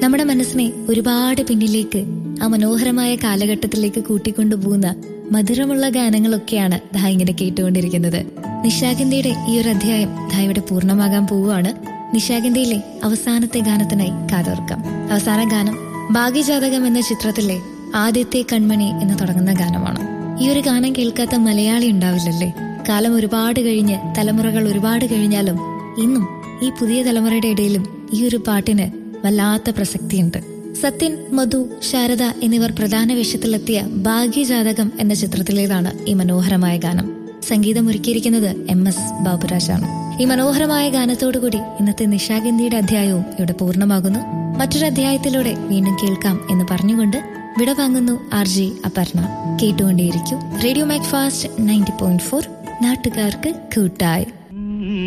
നമ്മുടെ മനസ്സിനെ ഒരുപാട് പിന്നിലേക്ക് ആ മനോഹരമായ കാലഘട്ടത്തിലേക്ക് കൂട്ടിക്കൊണ്ടുപോകുന്ന മധുരമുള്ള ഗാനങ്ങളൊക്കെയാണ് ദാ ഇങ്ങനെ കേട്ടുകൊണ്ടിരിക്കുന്നത് നിശാഗന്ധിയുടെ ഈ ഒരു അധ്യായം ദാ ഇവിടെ പൂർണ്ണമാകാൻ പോവുകയാണ് നിശാഗന്ധിയിലെ അവസാനത്തെ ഗാനത്തിനായി കാതോർക്കാം അവസാന ഗാനം ഭാഗ്യജാതകം എന്ന ചിത്രത്തിലെ ആദ്യത്തെ കൺമണി എന്ന് തുടങ്ങുന്ന ഗാനമാണ് ഈ ഒരു ഗാനം കേൾക്കാത്ത മലയാളി ഉണ്ടാവില്ലല്ലേ കാലം ഒരുപാട് കഴിഞ്ഞ് തലമുറകൾ ഒരുപാട് കഴിഞ്ഞാലും ഇന്നും ഈ പുതിയ തലമുറയുടെ ഇടയിലും ഈ ഒരു പാട്ടിന് വല്ലാത്ത പ്രസക്തിയുണ്ട് സത്യൻ മധു ശാരദ എന്നിവർ പ്രധാന വേഷത്തിലെത്തിയ ഭാഗ്യജാതകം എന്ന ചിത്രത്തിലേതാണ് ഈ മനോഹരമായ ഗാനം സംഗീതം ഒരുക്കിയിരിക്കുന്നത് എം എസ് ബാബുരാജാണ് ഈ മനോഹരമായ ഗാനത്തോടുകൂടി ഇന്നത്തെ നിശാഗന്ധിയുടെ അധ്യായവും ഇവിടെ പൂർണ്ണമാകുന്നു മറ്റൊരു അധ്യായത്തിലൂടെ വീണ്ടും കേൾക്കാം എന്ന് പറഞ്ഞുകൊണ്ട് വിട വാങ്ങുന്നു ആർ ജി അപർണ കേട്ടുകൊണ്ടേയിരിക്കും radio Mac fast ninety point four നാട്ടുകാർക്ക് കൂട്ടായി